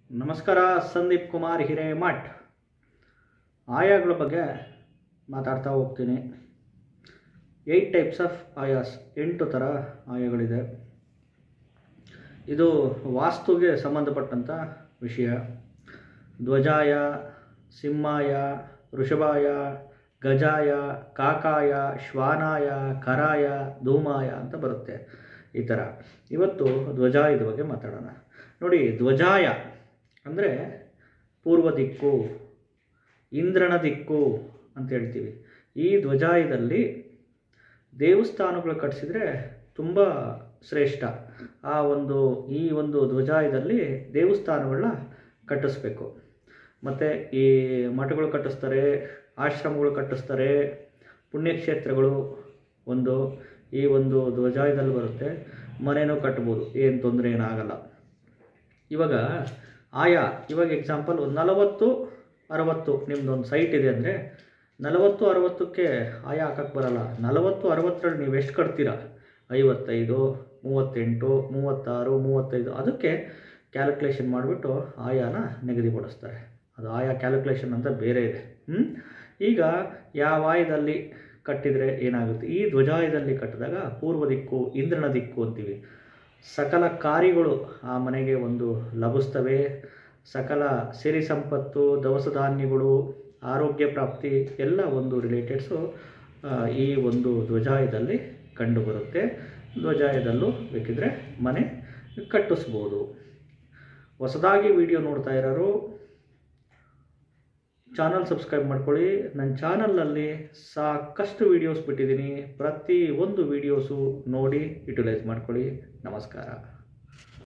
ನಮಸ್ಕಾರ ಸಂದೀಪ್ ಕುಮಾರ್ ಹಿರೇಮಠ್ ಆಯಾಗಳ ಬಗ್ಗೆ ಮಾತಾಡ್ತಾ ಹೋಗ್ತೀನಿ ಏಯ್ಟ್ ಟೈಪ್ಸ್ ಆಫ್ ಆಯಾಸ್ ಎಂಟು ಥರ ಆಯಗಳಿದೆ ಇದು ವಾಸ್ತುಗೆ ಸಂಬಂಧಪಟ್ಟಂಥ ವಿಷಯ ಧ್ವಜಾಯ ಸಿಂಹಾಯ ವೃಷಭಾಯ ಗಜಾಯ ಕಾಕಾಯ ಶ್ವಾನಾಯ ಕರಾಯ ಧೂಮಾಯ ಅಂತ ಬರುತ್ತೆ ಈ ಥರ ಇವತ್ತು ಧ್ವಜಾಯದ ಬಗ್ಗೆ ಮಾತಾಡೋಣ ನೋಡಿ ಧ್ವಜಾಯ ಅಂದರೆ ಪೂರ್ವ ದಿಕ್ಕು ಇಂದ್ರನ ದಿಕ್ಕು ಅಂತ ಹೇಳ್ತೀವಿ ಈ ಧ್ವಜಾಯದಲ್ಲಿ ದೇವಸ್ಥಾನಗಳು ಕಟ್ಟಿಸಿದ್ರೆ ತುಂಬ ಶ್ರೇಷ್ಠ ಆ ಒಂದು ಈ ಒಂದು ಧ್ವಜಾಯದಲ್ಲಿ ದೇವಸ್ಥಾನಗಳನ್ನ ಕಟ್ಟಿಸ್ಬೇಕು ಮತ್ತು ಈ ಮಠಗಳು ಕಟ್ಟಿಸ್ತಾರೆ ಆಶ್ರಮಗಳು ಕಟ್ಟಿಸ್ತಾರೆ ಪುಣ್ಯಕ್ಷೇತ್ರಗಳು ಒಂದು ಈ ಒಂದು ಧ್ವಜಾಯದಲ್ಲಿ ಬರುತ್ತೆ ಮನೆಯೂ ಕಟ್ಬೋದು ಏನು ತೊಂದರೆ ಏನಾಗಲ್ಲ ಇವಾಗ ಆಯಾ ಇವಾಗ ಎಕ್ಸಾಂಪಲ್ ಒಂದು ನಲವತ್ತು ಅರವತ್ತು ನಿಮ್ದೊಂದು ಸೈಟ್ ಇದೆ ಅಂದರೆ ನಲವತ್ತು ಅರವತ್ತಕ್ಕೆ ಆಯಾ ಹಾಕಕ್ಕೆ ಬರಲ್ಲ ನಲವತ್ತು ಅರವತ್ತರಲ್ಲಿ ನೀವು ಎಷ್ಟು ಕಟ್ತೀರಾ ಐವತ್ತೈದು ಮೂವತ್ತೆಂಟು ಮೂವತ್ತಾರು ಮೂವತ್ತೈದು ಅದಕ್ಕೆ ಕ್ಯಾಲ್ಕುಲೇಷನ್ ಮಾಡಿಬಿಟ್ಟು ಆಯಾನ ನಿಗದಿಪಡಿಸ್ತಾರೆ ಅದು ಆಯಾ ಕ್ಯಾಲ್ಕುಲೇಷನ್ ಅಂತ ಬೇರೆ ಇದೆ ಹ್ಮ್? ಈಗ ಯಾವ ಆಯದಲ್ಲಿ ಕಟ್ಟಿದರೆ ಏನಾಗುತ್ತೆ ಈ ಧ್ವಜಾಯದಲ್ಲಿ ಕಟ್ಟಿದಾಗ ಪೂರ್ವ ದಿಕ್ಕು ಇಂದ್ರನ ದಿಕ್ಕು ಅಂತೀವಿ ಸಕಲ ಕಾರ್ಯಗಳು ಆ ಮನೆಗೆ ಒಂದು ಲಭಿಸ್ತವೆ ಸಕಲ ಸಿರಿ ಸಂಪತ್ತು ದವಸ ಧಾನ್ಯಗಳು ಆರೋಗ್ಯ ಪ್ರಾಪ್ತಿ ಎಲ್ಲ ಒಂದು ರಿಲೇಟೆಡ್ಸು ಈ ಒಂದು ಧ್ವಜಾಯದಲ್ಲಿ ಕಂಡುಬರುತ್ತೆ ಧ್ವಜಾಯದಲ್ಲೂ ಬೇಕಿದ್ರೆ ಮನೆ ಕಟ್ಟಿಸ್ಬೋದು ಹೊಸದಾಗಿ ವಿಡಿಯೋ ನೋಡ್ತಾ ಇರೋರು ಚಾನಲ್ ಸಬ್ಸ್ಕ್ರೈಬ್ ಮಾಡ್ಕೊಳ್ಳಿ ನನ್ನ ಚಾನಲ್ನಲ್ಲಿ ಸಾಕಷ್ಟು ವೀಡಿಯೋಸ್ ಬಿಟ್ಟಿದ್ದೀನಿ ಪ್ರತಿ ಒಂದು ವೀಡಿಯೋಸು ನೋಡಿ ಯುಟಿಲೈಸ್ ಮಾಡ್ಕೊಳ್ಳಿ ನಮಸ್ಕಾರ